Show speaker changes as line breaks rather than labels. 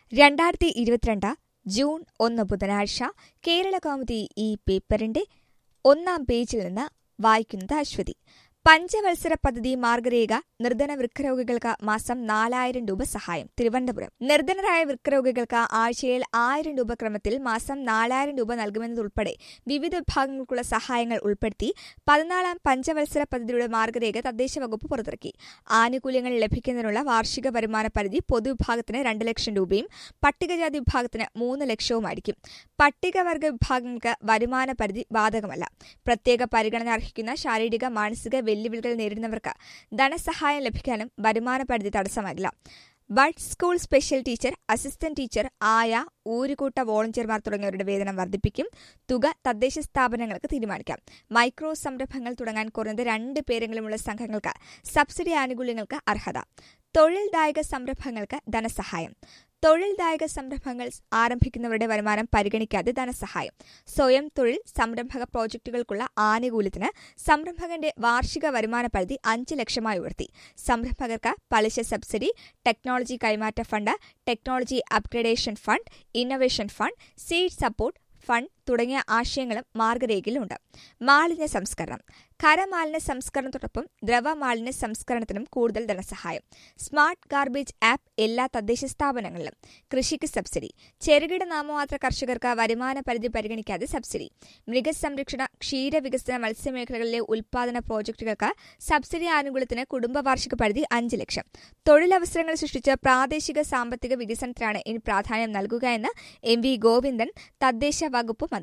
രണ്ടായിരത്തി ഇരുപത്തിരണ്ട് ജൂൺ ഒന്ന് ബുധനാഴ്ച കേരള കൗമുദി ഈ പേപ്പറിന്റെ ഒന്നാം പേജിൽ നിന്ന് വായിക്കുന്നത് അശ്വതി പഞ്ചവത്സര പദ്ധതി മാർഗരേഖ നിർധന വൃക്കരോഗികൾക്ക് മാസം നാലായിരം രൂപ സഹായം തിരുവനന്തപുരം നിർധനരായ വൃക്കരോഗികൾക്ക് ആഴ്ചയിൽ ആയിരം രൂപ ക്രമത്തിൽ മാസം നാലായിരം രൂപ നൽകുമെന്നതുൾപ്പെടെ വിവിധ വിഭാഗങ്ങൾക്കുള്ള സഹായങ്ങൾ ഉൾപ്പെടുത്തി പതിനാലാം പഞ്ചവത്സര പദ്ധതിയുടെ മാർഗരേഖ തദ്ദേശ വകുപ്പ് പുറത്തിറക്കി ആനുകൂല്യങ്ങൾ ലഭിക്കുന്നതിനുള്ള വാർഷിക വരുമാന പരിധി പൊതുവിഭാഗത്തിന് രണ്ട് ലക്ഷം രൂപയും പട്ടികജാതി വിഭാഗത്തിന് മൂന്ന് ലക്ഷവുമായിരിക്കും പട്ടികവർഗ വിഭാഗങ്ങൾക്ക് വരുമാന പരിധി ബാധകമല്ല പ്രത്യേക പരിഗണന അർഹിക്കുന്ന ശാരീരിക മാനസിക വെല്ലുവിളികൾ നേരിടുന്നവർക്ക് ധനസഹായം ലഭിക്കാനും വരുമാന പരിധി തടസ്സമാകില്ല bud school special teacher assistant teacher ആയ ഊരുകൂട്ട വോളണ്ടിയർമാർ തുടങ്ങിയവരുടെ വേതനം വർദ്ധിപ്പിക്കും തുക തദ്ദേശ സ്ഥാപനങ്ങൾക്ക് തീരുമാനിക്കാം മൈക്രോ സംരംഭങ്ങൾ തുടങ്ങാൻ കുറഞ്ഞത് രണ്ട് പേരെങ്കിലുമുള്ള സംഘങ്ങൾക്ക് സബ്സിഡി ആനുകൂല്യങ്ങൾക്ക് അർഹത തൊഴിൽദായക സംരംഭങ്ങൾക്ക് ധനസഹായം തൊഴിൽദായക സംരംഭങ്ങൾ ആരംഭിക്കുന്നവരുടെ വരുമാനം പരിഗണിക്കാതെ ധനസഹായം സ്വയം തൊഴിൽ സംരംഭക പ്രോജക്റ്റുകൾക്കുള്ള ആനുകൂല്യത്തിന് സംരംഭകന്റെ വാർഷിക വരുമാന പരിധി അഞ്ച് ലക്ഷമായി ഉയർത്തി സംരംഭകർക്ക് പലിശ സബ്സിഡി ടെക്നോളജി കൈമാറ്റ fund technology upgradation fund innovation fund seed support fund തുടങ്ങിയ ആശയങ്ങളും മാർഗരേഖയിലുണ്ട് മാലിന്യ സംസ്കരണം ഖരമാലിന്യ സംസ്കരണത്തോടൊപ്പം ദ്രവമാലിന്യ സംസ്കരണത്തിനും കൂടുതൽ ധനസഹായം സ്മാർട്ട് ഗാർബേജ് ആപ്പ് എല്ലാ തദ്ദേശ സ്ഥാപനങ്ങളിലും കൃഷിക്ക് സബ്സിഡി ചെറുകിട നാമമാത്ര കർഷകർക്ക് വരുമാന പരിധി പരിഗണിക്കാതെ സബ്സിഡി മൃഗസംരക്ഷണ ക്ഷീരവികസന മത്സ്യമേഖലകളിലെ ഉൽപാദന പ്രോജക്ടുകൾക്ക് സബ്സിഡി ആനുകൂല്യത്തിന് കുടുംബ വാർഷിക പരിധി അഞ്ച് ലക്ഷം തൊഴിലവസരങ്ങൾ സൃഷ്ടിച്ച് പ്രാദേശിക സാമ്പത്തിക വികസനത്തിനാണ് ഇനി പ്രാധാന്യം നൽകുക എന്ന് എം വി ഗോവിന്ദൻ തദ്ദേശ വകുപ്പ് മന്ത്രി